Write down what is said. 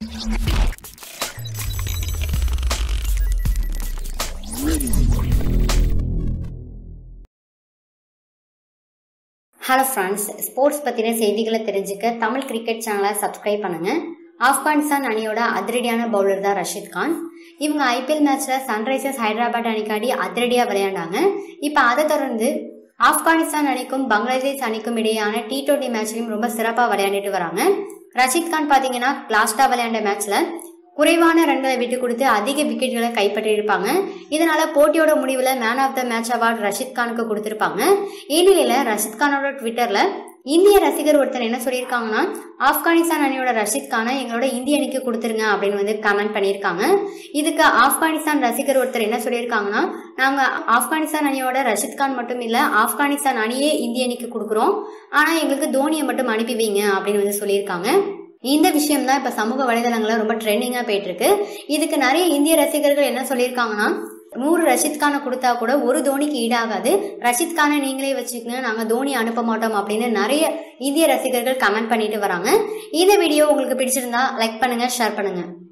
hello friends sports பற்றின செய்திகளை தெரிஞ்சுக்க தமிழ் கிரிக்கெட் சேனலை சப்ஸ்கிரைப் பண்ணுங்க ஆப்கானிஸ்தான் அணியோட அதிரடியான பவுலர் தான் ரஷீத் கான் இவங்க ஐபிஎல் மேட்ச்ல சன்ரைசர்ஸ் ஹைதராபாத் அணிக்காடி அதிரடியாக விளையாண்டாங்க இப்போ அதை தொடர்ந்து ஆப்கானிஸ்தான் அணிக்கும் பங்களாதேஷ் அணிக்கும் இடையேயான டி டுவெண்ட்டி மேட்ச்லையும் ரொம்ப சிறப்பாக விளையாண்டுட்டு வராங்க ரஷீத் கான் பார்த்தீங்கன்னா லாஸ்ட்டாக விளையாண்ட மேட்ச்ல குறைவான ரன்களை விட்டு கொடுத்து அதிக விக்கெட்டுகளை கைப்பற்றியிருப்பாங்க இதனால போட்டியோட முடிவில் man of the match award Rashid கானுக்கு கொடுத்திருப்பாங்க இந்நிலையில ரஷீத் கானோட ட்விட்டர்ல இந்திய ரசிகர் ஒருத்தர் என்ன சொல்லியிருக்காங்கன்னா ஆப்கானிஸ்தான் அணியோட ரஷீத் கானை எங்களோட இந்திய அணிக்கு கொடுத்துருங்க அப்படின்னு வந்து கமெண்ட் பண்ணியிருக்காங்க இதுக்கு ஆப்கானிஸ்தான் ரசிகர் ஒருத்தர் என்ன சொல்லியிருக்காங்கன்னா நாங்கள் ஆப்கானிஸ்தான் அணியோட ரஷீத் கான் மட்டும் இல்லை ஆப்கானிஸ்தான் அணியே இந்திய அணிக்கு கொடுக்குறோம் ஆனால் எங்களுக்கு தோனியை மட்டும் அனுப்பி வைங்க அப்படின்னு வந்து சொல்லியிருக்காங்க இந்த விஷயம் தான் இப்போ சமூக வலைதளங்களில் ரொம்ப ட்ரெண்டிங்காக போயிட்டு இருக்கு இதுக்கு நிறைய இந்திய ரசிகர்கள் என்ன சொல்லியிருக்காங்கன்னா நூறு ரஷித் கானை கொடுத்தா கூட ஒரு தோனிக்கு ஈடாகாது ரஷித் கானை நீங்களே வச்சுக்கோங்க நாங்கள் தோனி அனுப்ப மாட்டோம் அப்படின்னு நிறைய இந்திய ரசிகர்கள் கமெண்ட் பண்ணிட்டு வராங்க இந்த வீடியோ உங்களுக்கு பிடிச்சிருந்தா லைக் பண்ணுங்க ஷேர் பண்ணுங்க